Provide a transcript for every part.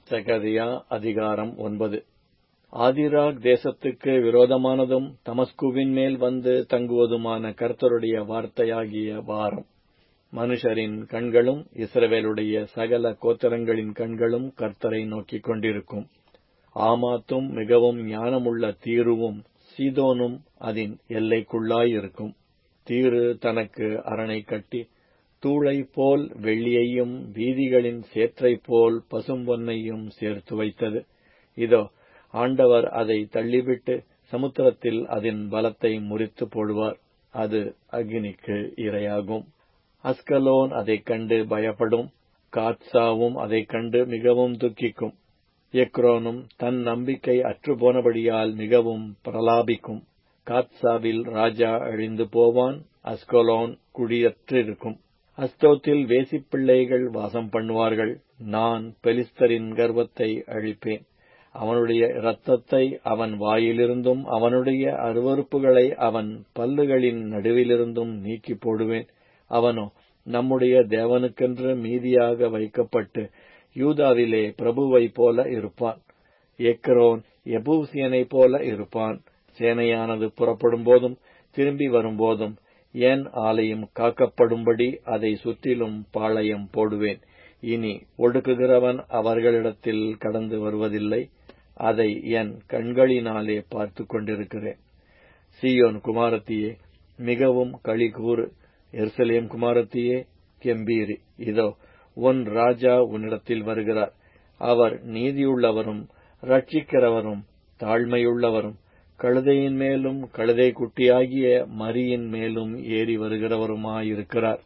செகரியா அதிகாரம் ஒன்பது ஆதிராக் தேசத்துக்கு விரோதமானதும் தமஸ்குவின் மேல் வந்து தங்குவதுமான கர்த்தருடைய வார்த்தையாகிய வாரம் மனுஷரின் கண்களும் இஸ்ரவேலுடைய சகல கோத்திரங்களின் கண்களும் கர்த்தரை நோக்கிக் கொண்டிருக்கும் ஆமாத்தும் மிகவும் ஞானமுள்ள தீருவும் சீதோனும் அதன் எல்லைக்குள்ளாயிருக்கும் தீரு தனக்கு அரணை கட்டி தூளை போல் வெள்ளியையும் வீதிகளின் சேற்றைப் போல் பசும்பொன்னையும் சேர்த்து வைத்தது இதோ ஆண்டவர் அதை தள்ளிவிட்டு சமுத்திரத்தில் அதன் பலத்தை முறித்து போடுவார் அது அக்னிக்கு இரையாகும் அஸ்கலோன் அதைக் கண்டு பயப்படும் காத்சாவும் அதைக் கண்டு மிகவும் துக்கிக்கும் எக்ரோனும் தன் நம்பிக்கை அற்றுப்போனபடியால் மிகவும் பிரலாபிக்கும் காத்சாவில் ராஜா அழிந்து போவான் அஸ்கலோன் குடியற்றிருக்கும் அஸ்தோத்தில் வேசிப்பிள்ளைகள் வாசம் பண்ணுவார்கள் நான் பெலிஸ்தரின் கர்வத்தை அழிப்பேன் அவனுடைய இரத்தத்தை அவன் வாயிலிருந்தும் அவனுடைய அருவறுப்புகளை அவன் பல்லுகளின் நடுவிலிருந்தும் நீக்கி போடுவேன் அவனோ நம்முடைய தேவனுக்கென்று மீதியாக வைக்கப்பட்டு யூதாவிலே பிரபுவைப் போல இருப்பான் எக்ரோன் எபூசியனைப் போல இருப்பான் சேனையானது புறப்படும் போதும் திரும்பி வரும்போதும் என் ஆலயம் காக்கப்படும்படி அதை சுற்றிலும் பாளையம் போடுவேன் இனி ஒடுக்குகிறவன் அவர்களிடத்தில் கடந்து வருவதில்லை அதை என் கண்களினாலே பார்த்து கொண்டிருக்கிறேன் சியோன் குமாரத்தியே மிகவும் களி கூறு எருசலேம் குமாரத்தியே கெம்பீரி இதோ உன் ராஜா உன்னிடத்தில் வருகிறார் அவர் நீதியுள்ளவரும் ரட்சிக்கிறவரும் தாழ்மையுள்ளவரும் கழுதையின் மேலும் கழுதை குட்டியாகிய மரியின் மேலும் ஏறி வருகிறவருமாயிருக்கிறார்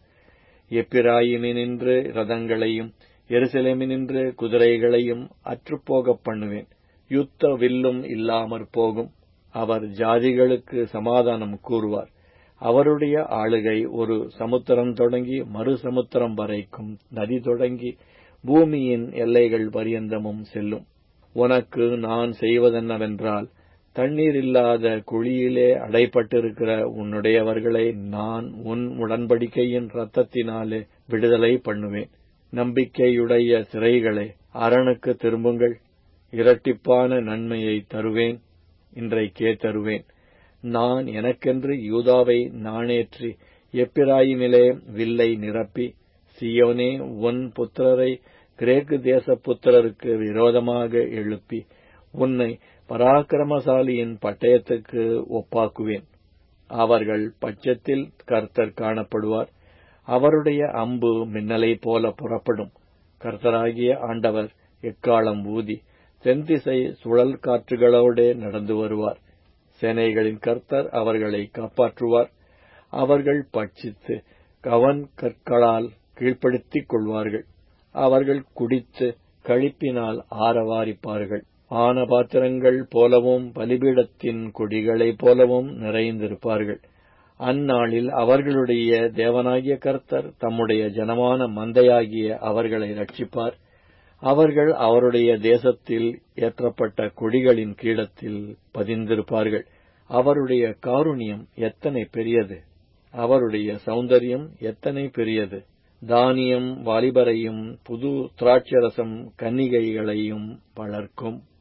எப்பிராயிமினின்று ரதங்களையும் எருசலேமினின்று குதிரைகளையும் அற்றுப்போகப் பண்ணுவேன் யுத்த வில்லும் இல்லாமற் போகும் அவர் ஜாதிகளுக்கு சமாதானம் கூறுவார் அவருடைய ஆளுகை ஒரு சமுத்திரம் தொடங்கி மறு சமுத்திரம் வரைக்கும் நதி தொடங்கி பூமியின் எல்லைகள் பரியந்தமும் செல்லும் உனக்கு நான் செய்வதென்னவென்றால் தண்ணீர் இல்லாத குழியிலே அடைப்பட்டிருக்கிற உன்னுடையவர்களை நான் உன் உடன்படிக்கையின் இரத்தத்தினாலே விடுதலை பண்ணுவேன் நம்பிக்கையுடைய சிறைகளே அரணுக்கு திரும்புங்கள் இரட்டிப்பான நன்மையை தருவேன் இன்றைக்கே தருவேன் நான் எனக்கென்று யூதாவை நாணேற்றி எப்பிராயிமிலே வில்லை நிரப்பி சியோனே உன் புத்திரரை கிரேக்கு தேச புத்திரருக்கு விரோதமாக எழுப்பி உன்னை பராக்கிரமசாலியின் பட்டயத்துக்கு ஒப்பாக்குவேன் அவர்கள் பட்சத்தில் கர்த்தர் காணப்படுவார் அவருடைய அம்பு மின்னலைப் போல புறப்படும் கர்த்தராகிய ஆண்டவர் எக்காலம் ஊதி தென்திசை சுழல் காற்றுகளோடே நடந்து வருவார் சேனைகளின் கர்த்தர் அவர்களை காப்பாற்றுவார் அவர்கள் பட்சித்து கவன் கற்களால் கீழ்ப்படுத்திக் கொள்வார்கள் அவர்கள் குடித்து கழிப்பினால் ஆரவாரிப்பார்கள் ஆன பாத்திரங்கள் போலவும் பலிபீடத்தின் கொடிகளைப் போலவும் நிறைந்திருப்பார்கள் அந்நாளில் அவர்களுடைய தேவனாகிய கர்த்தர் தம்முடைய ஜனமான மந்தையாகிய அவர்களை ரட்சிப்பார் அவர்கள் அவருடைய தேசத்தில் ஏற்றப்பட்ட கொடிகளின் கீழத்தில் பதிந்திருப்பார்கள் அவருடைய காருண்யம் எத்தனை பெரியது அவருடைய சௌந்தரியம் எத்தனை பெரியது தானியம் வாலிபரையும் புது திராட்சரசம் கன்னிகைகளையும் வளர்க்கும்